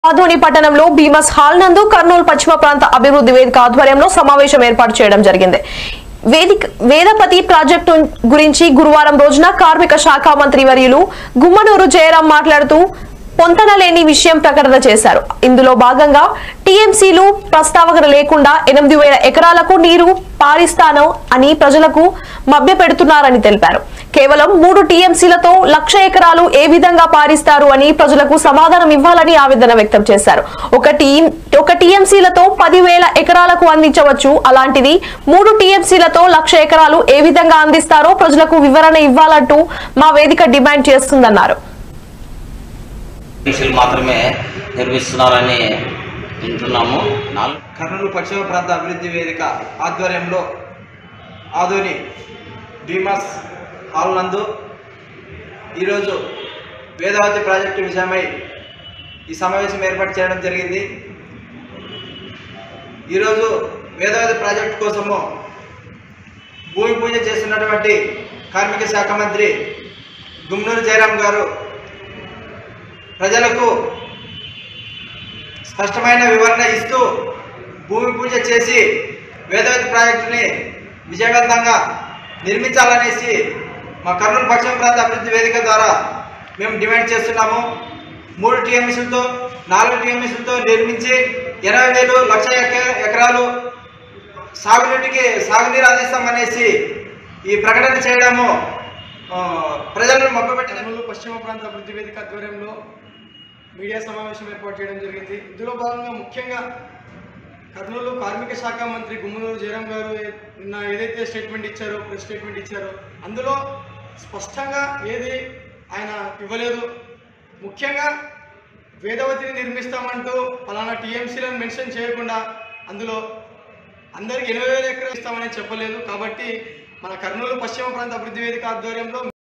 ఆధోని పట్టణంలో భీమస్ హాల్ నందు కర్నూలు పశ్చిమ ప్రాంత అభివృద్ధి వేదిక ఆధ్వర్యంలో సమావేశం ఏర్పాటు చేయడం జరిగింది వేదిక వేదపతి ప్రాజెక్టు గురించి గురువారం రోజున కార్మిక శాఖ మంత్రి వర్యులు గుమ్మనూరు జయరాం మాట్లాడుతూ పొంతన లేని విషయం ప్రకటన చేశారు ఇందులో భాగంగా టీఎంసీలు ప్రస్తావన లేకుండా ఎనిమిది వేల ఎకరాలకు నీరు పారిస్తాను అని ప్రజలకు మభ్యపెడుతున్నారని తెలిపారు కేవలం మూడు టీఎంసీలతో లక్ష ఎకరాలు ఏ విధంగా పారిస్తారు అని ప్రజలకు సమాధానం ఇవ్వాలని ఆవేదన వ్యక్తం చేశారు ఒక టీం ఒక టీఎంసీలతో పదివేల ఎకరాలకు అందించవచ్చు అలాంటిది మూడు టీఎంసీలతో లక్ష ఎకరాలు ఏ విధంగా అందిస్తారో ప్రజలకు వివరణ ఇవ్వాలంటూ మా వేదిక డిమాండ్ చేస్తుందన్నారు టీసీలు మాత్రమే నిర్మిస్తున్నారని వింటున్నాము నాలుగు కర్నూలు పశ్చిమ ప్రాంత అభివృద్ధి వేదిక ఆధ్వర్యంలో ఆదోని భీమస్ హాల్ నందు ఈరోజు వేదావతి ప్రాజెక్టు విషయమై ఈ సమావేశం ఏర్పాటు చేయడం జరిగింది ఈరోజు వేదావతి ప్రాజెక్టు కోసము భూమి పూజ చేస్తున్నటువంటి కార్మిక శాఖ మంత్రి గుమ్నూరు జయరాం గారు ప్రజలకు స్పష్టమైన వివరణ ఇస్తూ భూమి పూజ చేసి వేదవతి ప్రాజెక్టుని విజయవంతంగా నిర్మించాలనేసి మా కర్నూలు పశ్చిమ ప్రాంత అభివృద్ధి వేదిక ద్వారా మేము డిమాండ్ చేస్తున్నాము మూడు టీఎంసీలతో నాలుగు టీఎంసీలతో నిర్మించి ఎనభై వేలు లక్ష ఎక- ఎకరాలు సాగునీటికి సాగునీరు అందిస్తామనేసి ఈ ప్రకటన చేయడము ఆ, ప్రజలను మభ్యపెట్టిన కర్నూలు పశ్చిమ ప్రాంత అభివృద్ధి వేదిక ఆధ్వర్యంలో మీడియా సమావేశం ఏర్పాటు చేయడం జరిగింది ఇందులో భాగంగా ముఖ్యంగా కర్నూలు కార్మిక శాఖ మంత్రి గుమ్మనూరు జయరాం గారు ఏ- నిన్న ఏదైతే స్టేట్మెంట్ ఇచ్చారో ప్రెస్ స్టేట్మెంట్ ఇచ్చారో అందులో స్పష్టంగా ఏది ఆయన ఇవ్వలేదు ముఖ్యంగా వేదవతిని నిర్మిస్తామంటూ ఫలానా టీఎంసీలను మెన్షన్ చేయకుండా అందులో అందరికి ఎనభై వేల ఎకరాలు ఇస్తామని చెప్పలేదు కాబట్టి మన కర్నూలు పశ్చిమ ప్రాంత అభివృద్ధి వేదిక ఆధ్వర్యంలో